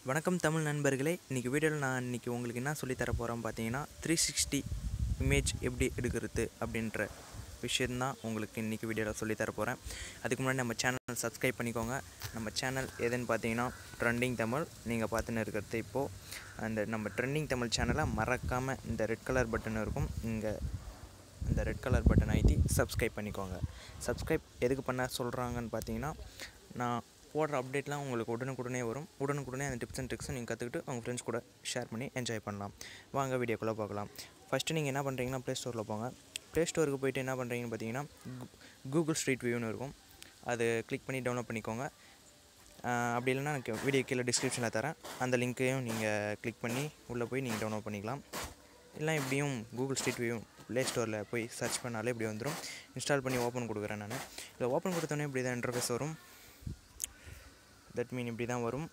வணக்கம் தமிழ் நண்பர்களே இன்றைக்கி வீடியோவில் நான் இன்றைக்கி உங்களுக்கு என்ன சொல்லித் தர போகிறேன் பார்த்தீங்கன்னா த்ரீ சிக்ஸ்டி இமேஜ் எப்படி எடுக்கிறது அப்படின்ற விஷயந்தான் உங்களுக்கு இன்றைக்கி வீடியோவில் சொல்லித் தர போகிறேன் அதுக்கு முன்னாடி நம்ம சேனல் சப்ஸ்கிரைப் பண்ணிக்கோங்க நம்ம சேனல் எதுன்னு பார்த்தீங்கன்னா ட்ரெண்டிங் தமிழ் நீங்கள் பார்த்துன்னு இருக்கிறது இப்போது அந்த நம்ம ட்ரெண்டிங் தமிழ் சேனலை மறக்காமல் இந்த ரெட் கலர் பட்டன் இருக்கும் இங்கே இந்த ரெட் கலர் பட்டன் அழுத்தி சப்ஸ்கிரைப் பண்ணிக்கோங்க சப்ஸ்கிரைப் எதுக்கு பண்ண சொல்கிறாங்கன்னு பார்த்தீங்கன்னா நான் போடுற அப்டேட்லாம் உங்களுக்கு உடனுக்குடனே வரும் உடனுக்குடனே அந்த டிப்ஸ் அண்ட் ட்ரிக்ஸும் நீங்கள் கற்றுக்கிட்டு உங்கள் ஃப்ரெண்ட்ஸ் கூட ஷேர் பண்ணி என்ஜாய் பண்ணலாம் வாங்க வீடியோக்குள்ளே பார்க்கலாம் ஃபஸ்ட்டு நீங்கள் என்ன பண்ணுறீங்கன்னா ப்ளே ஸ்டோரில் போங்க ப்ளே ஸ்டோருக்கு போயிட்டு என்ன பண்ணுறீங்கன்னு பார்த்தீங்கன்னா கூகுள் ஸ்ட்ரீட் வியூன்னு இருக்கும் அது கிளிக் பண்ணி டவுன்லோட் பண்ணிக்கோங்க ஆஹ் அப்படி இல்லைன்னா எனக்கு வீடியோ கீழே டிஸ்கிரிப்ஷனில் தரேன் அந்த லிங்க்கையும் நீங்கள் கிளிக் பண்ணி உள்ளே போய் நீங்கள் டவுன்லோட் பண்ணிக்கலாம் இல்லை இப்படியும் கூகுள் ஸ்ட்ரீட் வியூ ப்ளே ஸ்டோரில் போய் சர்ச் பண்ணாலே இப்படி வந்துடும் இன்ஸ்டால் பண்ணி ஓப்பன் கொடுக்குறேன் நான் இதில் ஓப்பன் கொடுத்தோன்னே இப்படி தான் இன்டர்ஃபேஸ் வரும் தட் மீன் இப்படி தான் வரும்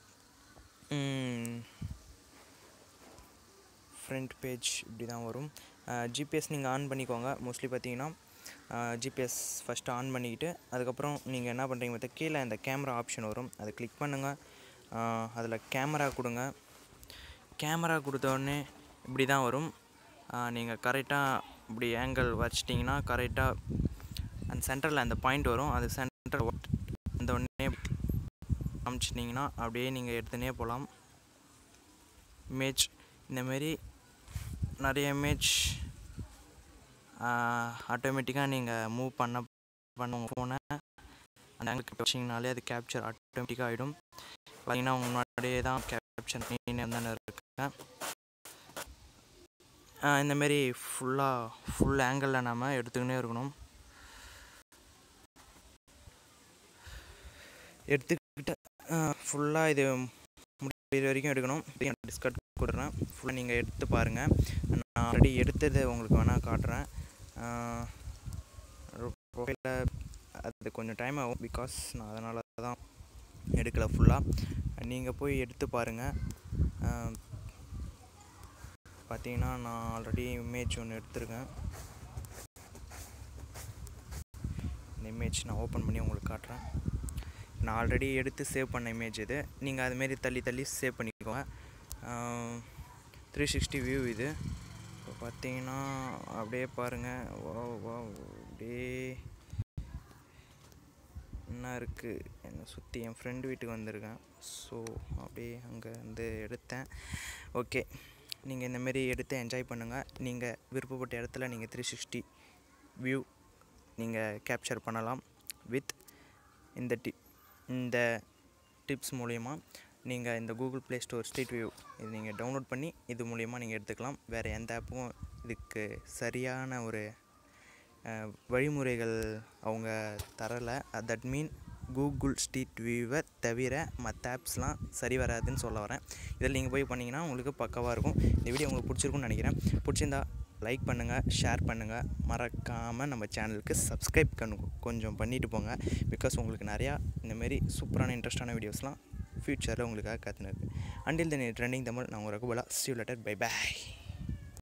ஃப்ரண்ட் பேஜ் இப்படி தான் வரும் ஜிபிஎஸ் நீங்கள் ஆன் பண்ணிக்கோங்க மோஸ்ட்லி பார்த்தீங்கன்னா ஜிபிஎஸ் ஃபஸ்ட்டு ஆன் பண்ணிக்கிட்டு அதுக்கப்புறம் நீங்கள் என்ன பண்ணுறீங்க பார்த்தா கீழே அந்த கேமரா ஆப்ஷன் வரும் அதை கிளிக் பண்ணுங்கள் அதில் கேமரா கொடுங்க கேமரா கொடுத்த உடனே இப்படி தான் வரும் நீங்கள் கரெக்டாக இப்படி ஆங்கிள் வச்சிட்டிங்கன்னா கரெக்டாக அந்த சென்டரில் அந்த பாயிண்ட் வரும் அது சென்டர் அந்த உடனே காமிச்சிட்டிங்கன்னா அப்படியே நீங்கள் எடுத்துனே போகலாம் இமேஜ் இந்தமாரி நிறைய இமேஜ் ஆட்டோமேட்டிக்காக நீங்கள் மூவ் பண்ண பண்ண உங்கள் ஃபோனை அந்த ஆங்கிள் வச்சிங்கனாலே அது கேப்சர் ஆட்டோமேட்டிக்காக ஆகிடும் பார்த்தீங்கன்னா உங்கள் முன்னாடியே தான் கேப்சர் பண்ணி தானே இருக்கேன் இந்தமாரி ஃபுல்லாக ஃபுல் ஆங்கிளில் நம்ம எடுத்துக்கினே இருக்கணும் எடுத்துக்கிட்டு ஃபுல்லாக இது முடிகிற வரைக்கும் எடுக்கணும் டிஸ்கட் கொடுக்குறேன் ஃபுல்லாக நீங்கள் எடுத்து பாருங்கள் நான் ஆல்ரெடி எடுத்ததை உங்களுக்கு வேணால் காட்டுறேன் ப்ரொஃபைலில் அது கொஞ்சம் டைம் ஆகும் பிகாஸ் நான் அதனால தான் எடுக்கலை ஃபுல்லாக நீங்கள் போய் எடுத்து பாருங்கள் பார்த்தீங்கன்னா நான் ஆல்ரெடி இமேஜ் ஒன்று எடுத்திருக்கேன் இந்த இமேஜ் நான் ஓப்பன் பண்ணி உங்களுக்கு காட்டுறேன் நான் ஆல்ரெடி எடுத்து சேவ் பண்ண இமேஜ் இது நீங்கள் அதுமாரி தள்ளி தள்ளி சேவ் பண்ணிக்கோங்க த்ரீ சிக்ஸ்டி வியூ இது இப்போ பார்த்தீங்கன்னா அப்படியே பாருங்கள் வா வா அப்படியே என்ன இருக்குது என்னை சுற்றி என் ஃப்ரெண்டு வீட்டுக்கு வந்திருக்கேன் ஸோ அப்படியே அங்கே வந்து எடுத்தேன் ஓகே நீங்கள் இந்தமாரி எடுத்து என்ஜாய் பண்ணுங்கள் நீங்கள் விருப்பப்பட்ட இடத்துல நீங்கள் த்ரீ சிக்ஸ்டி வியூ நீங்கள் கேப்சர் பண்ணலாம் வித் இந்த டி இந்த டிப்ஸ் மூலயமா நீங்கள் இந்த Google Play Store street view இது நீங்கள் டவுன்லோட் பண்ணி இது மூலயமா நீங்கள் எடுத்துக்கலாம் வேறு எந்த ஆப்பும் இதுக்கு சரியான ஒரு வழிமுறைகள் அவங்க தரலை தட் மீன் கூகுள் ஸ்ட்ரீட் வியூவை தவிர மற்ற ஆப்ஸ்லாம் சரி வராதுன்னு சொல்ல வரேன் இதில் நீங்கள் போய் பண்ணிங்கன்னா உங்களுக்கு பக்கவாக இருக்கும் இந்த வீடியோ உங்களுக்கு பிடிச்சிருக்குன்னு நினைக்கிறேன் பிடிச்சிருந்தா லைக் பண்ணுங்கள் ஷேர் பண்ணுங்கள் மறக்காமல் நம்ம சேனலுக்கு சப்ஸ்கிரைப் கண்ணு கொஞ்சம் பண்ணிவிட்டு போங்க பிகாஸ் உங்களுக்கு நிறையா இந்தமாரி சூப்பரான இன்ட்ரெஸ்டான வீடியோஸ்லாம் ஃப்யூச்சரில் உங்களுக்காக காத்துன்னு இருக்குது அண்டில் தென் ட்ரெண்டிங் தமிழ் நான் உங்கள் ரகுபலா ஸ்டீவ் லெட்டர் பை பாய்